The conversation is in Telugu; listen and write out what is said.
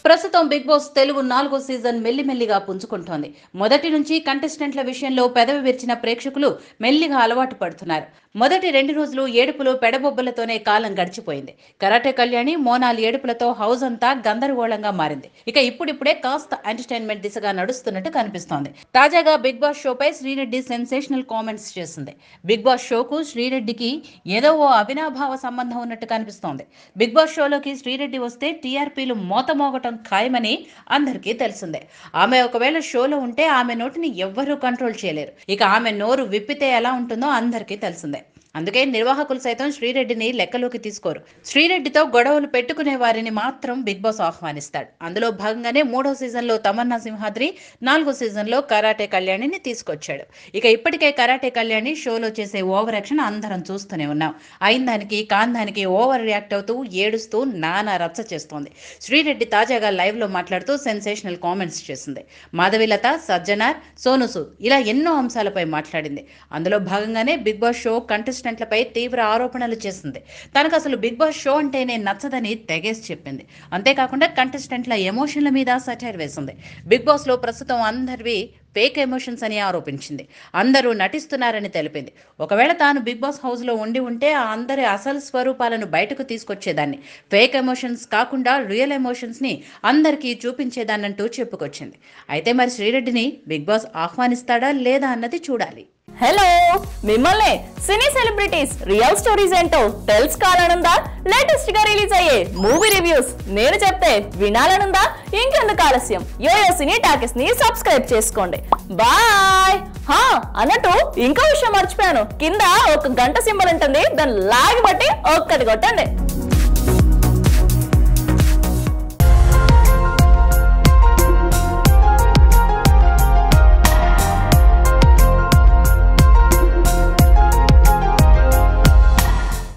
ప్రస్తుతం బిగ్ బాస్ తెలుగు నాలుగో సీజన్ మెల్లిమెల్లిగా పుంజుకుంటోంది మొదటి నుంచి కంటెస్టెంట్ల విషయంలో పెదవి విరిచిన ప్రేక్షకులు మెల్లిగా అలవాటు పడుతున్నారు మొదటి రెండు రోజులు ఏడుపులు పెడబొబ్బలతోనే కాలం గడిచిపోయింది కరాటే కళ్యాణి మోనాల్ ఏడుపులతో హౌస్ అంతా గందరగోళంగా మారింది ఇక ఇప్పుడిప్పుడే కాస్త ఎంటర్టైన్మెంట్ దిశగా నడుస్తున్నట్టు కనిపిస్తోంది తాజాగా బిగ్ బాస్ షోపై శ్రీరెడ్డి సెన్సేషనల్ కామెంట్స్ చేసింది బిగ్ బాస్ షోకు శ్రీరెడ్డికి ఏదో ఓ అవినాభావ సంబంధం ఉన్నట్టు కనిపిస్తోంది బిగ్ బాస్ షోలోకి శ్రీరెడ్డి వస్తే టీఆర్పీలు మోతమోగటం ఖాయమని అందరికీ తెలిసిందే ఆమె ఒకవేళ షోలో ఉంటే ఆమె నోటిని ఎవ్వరూ కంట్రోల్ చేయలేరు ఇక ఆమె నోరు విప్పితే ఎలా ఉంటుందో అందరికీ తెలిసిందే అందుకే నిర్వాహకులు సైతం శ్రీరెడ్డిని లెక్కలోకి తీసుకోరు శ్రీరెడ్డితో గొడవలు పెట్టుకునే వారిని మాత్రం బిగ్ బాస్ ఆహ్వానిస్తాడు అందులో భాగంగానే మూడో సీజన్లో తమన్నా సింహాద్రి నాలుగో సీజన్లో కరాటే కళ్యాణిని తీసుకొచ్చాడు ఇక ఇప్పటికే కరాటే కళ్యాణి షోలో చేసే ఓవర్ యాక్షన్ అందరం చూస్తూనే ఉన్నాం అయిందానికి కాందానికి ఓవర్ రియాక్ట్ అవుతూ ఏడుస్తూ నానా రచ్చ చేస్తోంది శ్రీరెడ్డి తాజాగా లైవ్లో మాట్లాడుతూ సెన్సేషనల్ కామెంట్స్ చేసింది మాధవిలత సజ్జనార్ సోను సూద్ ఇలా ఎన్నో అంశాలపై మాట్లాడింది అందులో భాగంగానే బిగ్ బాస్ షో కంటెస్టెంట్లపై తీవ్ర ఆరోపణలు చేసింది తనకు అసలు బిగ్ బాస్ షో అంటేనే నచ్చదని తెగేసి చెప్పింది అంతేకాకుండా కంటెస్టెంట్ల ఎమోషన్ల మీద సటైర్ వేసింది బిగ్ బాస్లో ప్రస్తుతం అందరివి ఫేక్ ఎమోషన్స్ అని ఆరోపించింది అందరూ నటిస్తున్నారని తెలిపింది ఒకవేళ తాను బిగ్ బాస్ హౌస్లో ఉండి ఉంటే ఆ అందరి అసలు స్వరూపాలను బయటకు తీసుకొచ్చేదాన్ని ఫేక్ ఎమోషన్స్ కాకుండా రియల్ ఎమోషన్స్ని అందరికీ చూపించేదాన్నంటూ చెప్పుకొచ్చింది అయితే మరి శ్రీరెడ్డిని బిగ్ బాస్ ఆహ్వానిస్తాడా లేదా అన్నది చూడాలి హలో మిమ్మల్ని సినీ సెలబ్రిటీస్ రియల్ స్టోరీస్ ఏంటో తెలుసుకోవాలనుందా లేటెస్ట్ గా రిలీజ్ అయ్యే మూవీ రివ్యూస్ నేను చెప్తే వినాలనుందా ఇంకెందుకు ఆలస్యం యోయో సినీ టాకెస్ ని సబ్స్క్రైబ్ చేసుకోండి బాయ్ హా అన్నట్టు ఇంకో విషయం మర్చిపోయాను కింద ఒక గంట సింబల్ ఉంటుంది దాన్ని లాగి బట్టి ఒక్కటి కొట్టండి